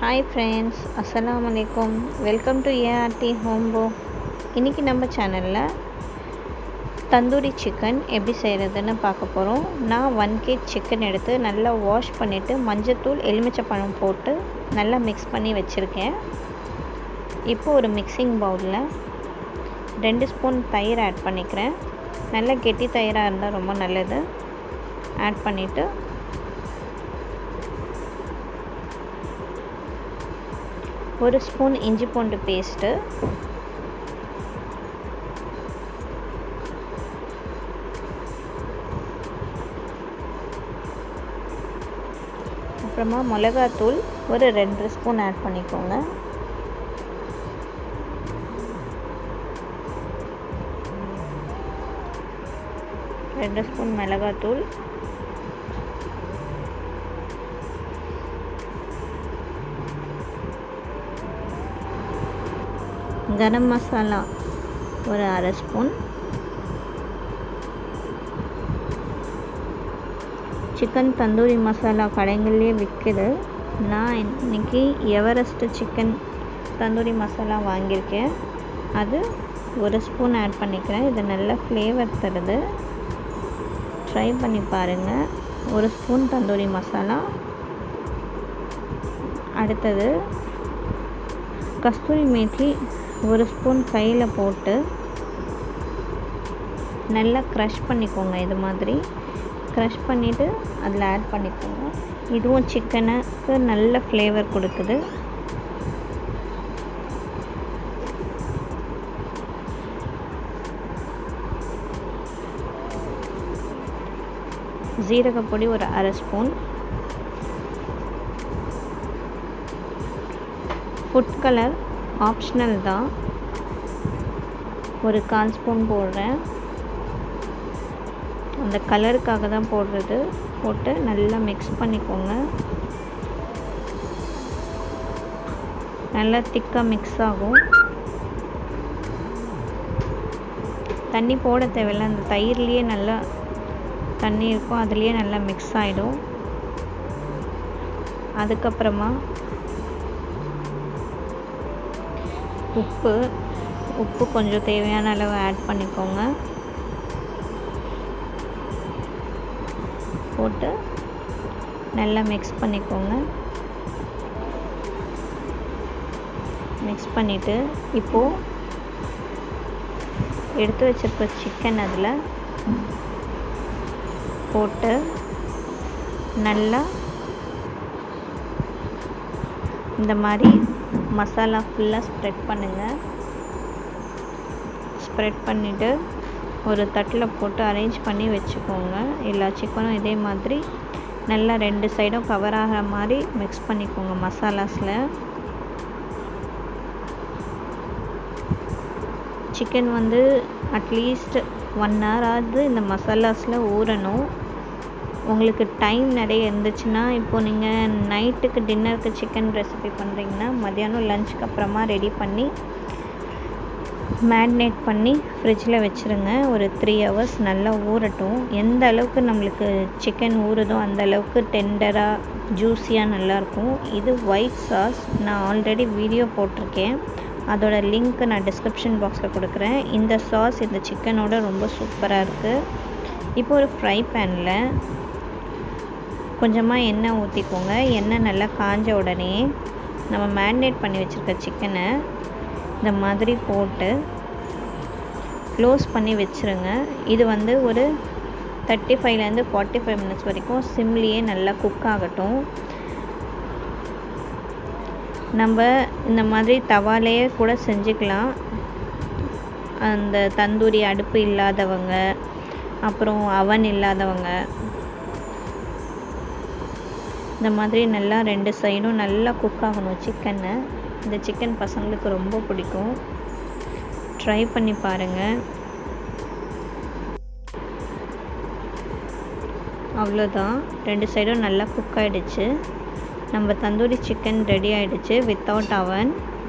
hi friends அஸ்ஸலாமு அலைக்கும் welcome to ART ஹோம்போ இன்றைக்கி நம்ம சேனலில் தந்தூரி சிக்கன் எப்படி செய்கிறதுன்னு பார்க்க போகிறோம் நான் ஒன் கேஜ் சிக்கன் எடுத்து நல்லா வாஷ் பண்ணிவிட்டு மஞ்சத்தூள் எலுமிச்சப்பழம் போட்டு நல்லா மிக்ஸ் பண்ணி வச்சுருக்கேன் இப்போ ஒரு மிக்சிங் பவுலில் ரெண்டு ஸ்பூன் தயிர் ஆட் பண்ணிக்கிறேன் நல்ல கெட்டி தயிராக இருந்தால் ரொம்ப நல்லது ஆட் பண்ணிவிட்டு ஒரு ஸ்பூன் இஞ்சி பூண்டு பேஸ்ட்டு அப்புறமா மிளகாத்தூள் ஒரு ரெண்டு ஸ்பூன் ஆட் பண்ணிக்கோங்க ரெண்டு ஸ்பூன் மிளகாத்தூள் கரம் மசாலா ஒரு அரை ஸ்பூன் சிக்கன் தந்தூரி மசாலா கடைகள்லேயே விற்குது நான் இன்றைக்கி எவரெஸ்ட்டு சிக்கன் தந்தூரி மசாலா வாங்கியிருக்கேன் அது ஒரு ஸ்பூன் ஆட் பண்ணிக்கிறேன் இது நல்ல ஃப்ளேவர் தருது ட்ரை பண்ணி பாருங்கள் ஒரு ஸ்பூன் தந்தூரி மசாலா அடுத்தது கஸ்தூரி மேத்தி ஒரு ஸ்பூன் கையில் போட்டு நல்லா க்ரஷ் பண்ணிக்கோங்க இது மாதிரி க்ரஷ் பண்ணிவிட்டு அதில் ஆட் பண்ணிக்கோங்க இதுவும் சிக்கனுக்கு நல்ல ஃப்ளேவர் கொடுக்குது ஜீரகப்பொடி ஒரு அரை ஸ்பூன் ஃபுட் கலர் ஆப்ஷனல் தான் ஒரு கால் ஸ்பூன் போடுறேன் அந்த கலருக்காக தான் போடுறது போட்டு நல்லா மிக்ஸ் பண்ணிக்கோங்க நல்லா திக்காக மிக்ஸ் ஆகும் தண்ணி போட தேவையில்ல அந்த தயிர்லேயே நல்லா தண்ணி இருக்கும் அதுலேயே நல்லா மிக்ஸ் ஆகிடும் அதுக்கப்புறமா உப்பு உப்பு கொஞ்சம் தேவையான அளவு ஆட் பண்ணிக்கோங்க போட்டு நல்லா மிக்ஸ் பண்ணிக்கோங்க மிக்ஸ் பண்ணிவிட்டு இப்போது எடுத்து வச்சிருக்க சிக்கன் அதில் போட்டு நல்லா இந்த மாதிரி மசாலா ஃபுல்லாக ஸ்ப்ரெட் பண்ணுங்கள் ஸ்ப்ரெட் பண்ணிவிட்டு ஒரு தட்டில் போட்டு அரேஞ்ச் பண்ணி வச்சுக்கோங்க எல்லா சிக்கனும் இதே மாதிரி நல்லா ரெண்டு சைடும் கவர் ஆகிற மாதிரி மிக்ஸ் பண்ணிக்கோங்க மசாலாஸில் சிக்கன் வந்து அட்லீஸ்ட் ஒன் ஹவராவது இந்த மசாலாஸில் ஊறணும் உங்களுக்கு டைம் நிறைய இருந்துச்சுன்னா இப்போது நீங்கள் நைட்டுக்கு டின்னருக்கு சிக்கன் ரெசிபி பண்ணுறீங்கன்னா மதியானம் லஞ்சுக்கு அப்புறமா ரெடி பண்ணி மேரினேட் பண்ணி ஃப்ரிட்ஜில் வச்சுருங்க ஒரு த்ரீ ஹவர்ஸ் நல்லா ஊறட்டும் எந்த அளவுக்கு நம்மளுக்கு சிக்கன் ஊறுதோ அந்த அளவுக்கு டெண்டராக ஜூஸியாக நல்லாயிருக்கும் இது ஒயிட் சாஸ் நான் ஆல்ரெடி வீடியோ போட்டிருக்கேன் அதோட லிங்க் நான் டிஸ்கிரிப்ஷன் பாக்ஸில் கொடுக்குறேன் இந்த சாஸ் இந்த சிக்கனோட ரொம்ப சூப்பராக இருக்குது இப்போ ஒரு ஃப்ரை பேனில் கொஞ்சமாக எண்ணெய் ஊற்றிக்கோங்க எண்ணெய் நல்லா காஞ்ச உடனே நம்ம மேரினேட் பண்ணி வச்சுருக்க சிக்கனை இந்த மாதிரி போட்டு க்ளோஸ் பண்ணி வச்சுருங்க இது வந்து ஒரு தேர்ட்டி ஃபைவ்லேருந்து ஃபார்ட்டி ஃபைவ் மினிட்ஸ் வரைக்கும் சிம்லேயே நல்லா குக் ஆகட்டும் நம்ம இந்த மாதிரி தவாலேயே கூட செஞ்சுக்கலாம் அந்த தந்தூரி அடுப்பு இல்லாதவங்க அப்புறம் அவன் இல்லாதவங்க இந்த மாதிரி நல்லா ரெண்டு சைடும் நல்லா குக் ஆகணும் சிக்கனை இந்த சிக்கன் பசங்களுக்கு ரொம்ப பிடிக்கும் ட்ரை பண்ணி பாருங்கள் அவ்வளோதான் ரெண்டு சைடும் நல்லா குக் ஆகிடுச்சு நம்ம தந்தூரி சிக்கன் ரெடி ஆகிடுச்சு வித்தவுட் அவன்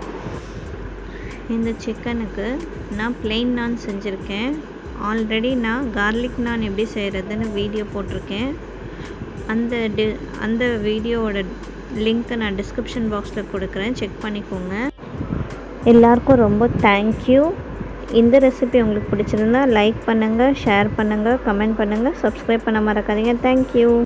இந்த சிக்கனுக்கு நான் பிளெயின் நான் செஞ்சுருக்கேன் ஆல்ரெடி நான் கார்லிக் நான் எப்படி செய்கிறதுன்னு வீடியோ போட்டிருக்கேன் அந்த டி அந்த வீடியோவோட லிங்க்கை நான் டிஸ்கிரிப்ஷன் பாக்ஸில் கொடுக்குறேன் செக் பண்ணிக்கோங்க எல்லாருக்கும் ரொம்ப தேங்க்யூ இந்த ரெசிபி உங்களுக்கு பிடிச்சிருந்தா லைக் பண்ணுங்கள் ஷேர் பண்ணுங்கள் கமெண்ட் பண்ணுங்கள் சப்ஸ்கிரைப் பண்ண மறக்காதீங்க தேங்க்யூ